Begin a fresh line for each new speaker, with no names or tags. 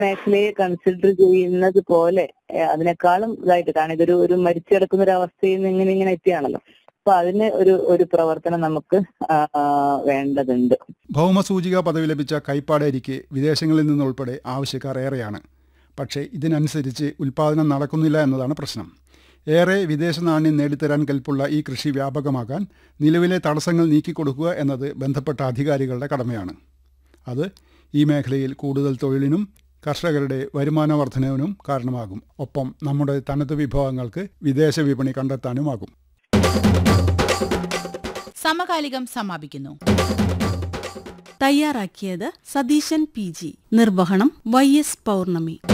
മേഖലയെ കൺസിഡർ ചെയ്യുന്നത് പോലെ ഏഹ് അതിനേക്കാളും ഇതായിട്ട് കാരണം ഇതൊരു ഒരു മരിച്ചു കിടക്കുന്ന ഒരു അവസ്ഥയിൽ നിന്ന് ഇങ്ങനെ ഇങ്ങനെ എത്തിയാണല്ലോ അപ്പൊ അതിന് ഒരു ഒരു പ്രവർത്തനം നമുക്ക് ആ, ആ, വേണ്ടതുണ്ട്
ഭൗമസൂചിക പദവി ലഭിച്ച കൈപ്പാട് അരിക്ക് വിദേശങ്ങളിൽ നിന്നുൾപ്പെടെ ആവശ്യക്കാർ ഏറെയാണ് പക്ഷേ ഇതിനനുസരിച്ച് ഉൽപ്പാദനം നടക്കുന്നില്ല എന്നതാണ് പ്രശ്നം ഏറെ വിദേശ നാണ്യം നേടിത്തരാൻ കൽപ്പുള്ള ഈ കൃഷി വ്യാപകമാക്കാൻ നിലവിലെ തടസ്സങ്ങൾ നീക്കിക്കൊടുക്കുക എന്നത് ബന്ധപ്പെട്ട അധികാരികളുടെ കടമയാണ് അത് ഈ മേഖലയിൽ കൂടുതൽ തൊഴിലിനും കർഷകരുടെ വരുമാന വർധനവിനും കാരണമാകും ഒപ്പം നമ്മുടെ തനത് വിഭവങ്ങൾക്ക് വിദേശ വിപണി കണ്ടെത്താനുമാകും
സമകാലികം സമാപിക്കുന്നു
തയ്യാറാക്കിയത് സതീശൻ പി ജി നിർവഹണം വൈ എസ് പൗർണമി